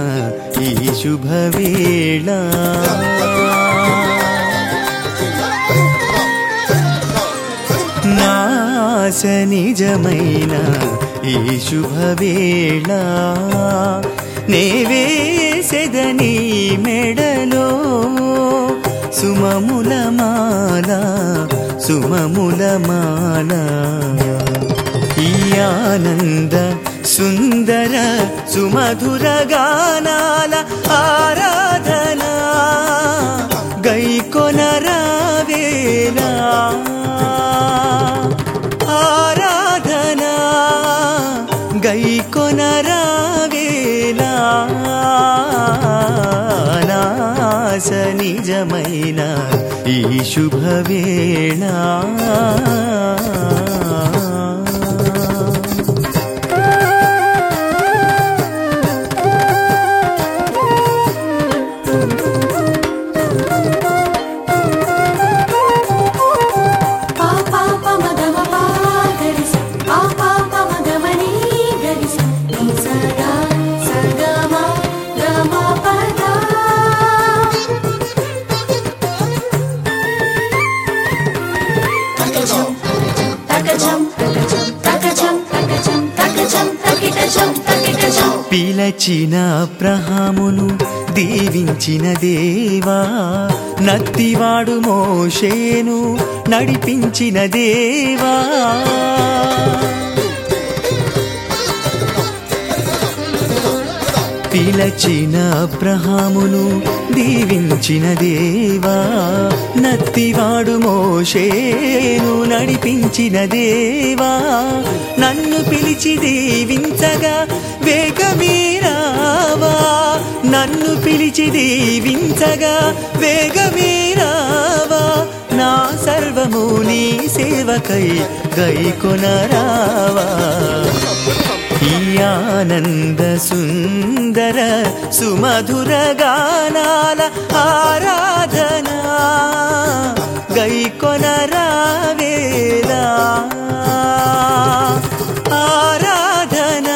ఈ శుభవేళ నాశ నిజమైన ఈ శుభవేళ నేవేసెదని మెడలో సుమముల మాల సుమముల మాల ఈ ఆనంద సుందర సుమధుర గానాల ఆరాధన గైకొనరావేలా ఆరాధన గైకొనరావేలా నాశ నిజమైన ఈ శుభవేళ పా పా ప మ గ మ పా గరి స పా పా ప మ గ మ ని గరి స ని స గ స గ మ గ మ ప ద తకచం తకచం తకచం తకచం తకచం తకిటచం తకిటచం పిలచిన అబ్రహామును దీవించిన దేవా నత్తివాడు మోషేను నడిపించిన దేవా పిలచిన అబ్రహామును దీవించిన దేవా నత్తివాడు మోషేను నడిపించిన దేవా నన్ను పిలిచి దీవించగా వేగమీరావా నన్ను పిలిచి దీవించగా వేగమీరావా నా సర్వము నీ సేవకై గైకొనరావా ఈ ఆనంద సుందర సుమధుర గానాల ఆరాధన గైకొనరావేలా ఆరాధన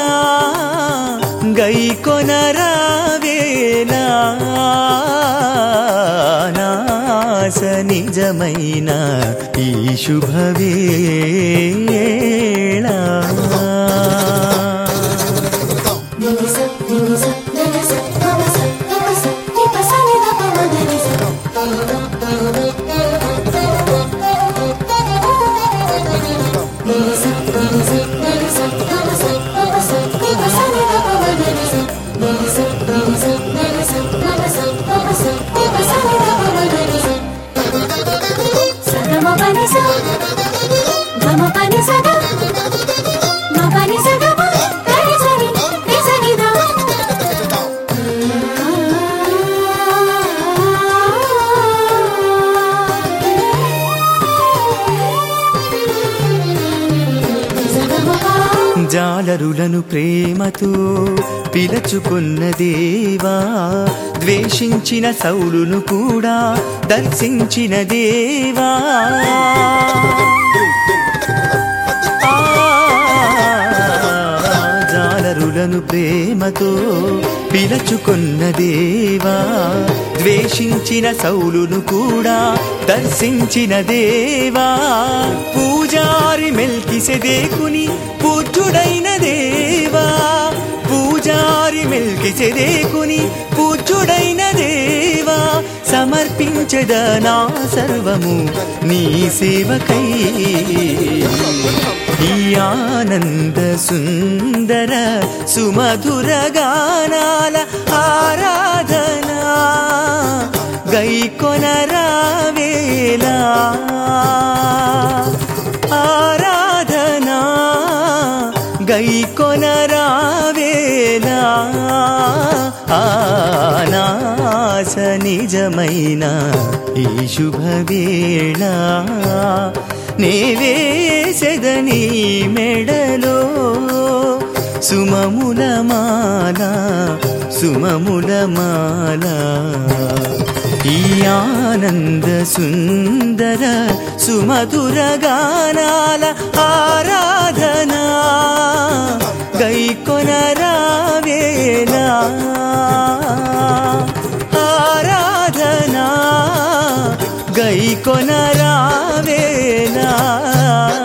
గైకొనరావేలా నాశ నిజమైన ఈ శుభవేళ ని స ని స గ స గ మ స గ మ స ని ప స ని ద ప మ గ రి స ని స ని స గ స గ మ స గ మ స ని ప స ని ద ప మ గ రి స ని స ని స గ స గ మ స గ మ స ని ప స ని ద ప మ గ రి స స గ మ ప ని స గ మ ప ని స గ మ ప ని స గ మ గ రి స ని రి స ని ద జాలరులను ప్రేమతో పిలుచుకున్న దేవా ద్వేషించిన సౌలును కూడా దర్శించిన దేవా ఆ, జాలరులను ప్రేమతో పిలుచుకున్న దేవా ద్వేషించిన సౌలును కూడా దర్శించిన దేవా పూజారి మెల్కిసెదేకుని పూజ్యుడైన దేవా పూజారి మెల్కిసెదేకుని పూజ్యుడైన దేవా సమర్పించద నా సర్వము నీ సేవకై ఈ ఆనంద సుందర సుమధుర గానాల ఆరాధన గైకొనరావేలా ఆరాధన గైకొనరావేలా ఆనాశ నిజమైన ఈ శుభవేళ నేవేసెదని మెడలో సుమముల మాల సుమముల మాల ఈ ఆనంద సుందర సుమధుర గానాల ఆరాధన గైకొనరావేలా ఆరాధన గైకొనరావేలా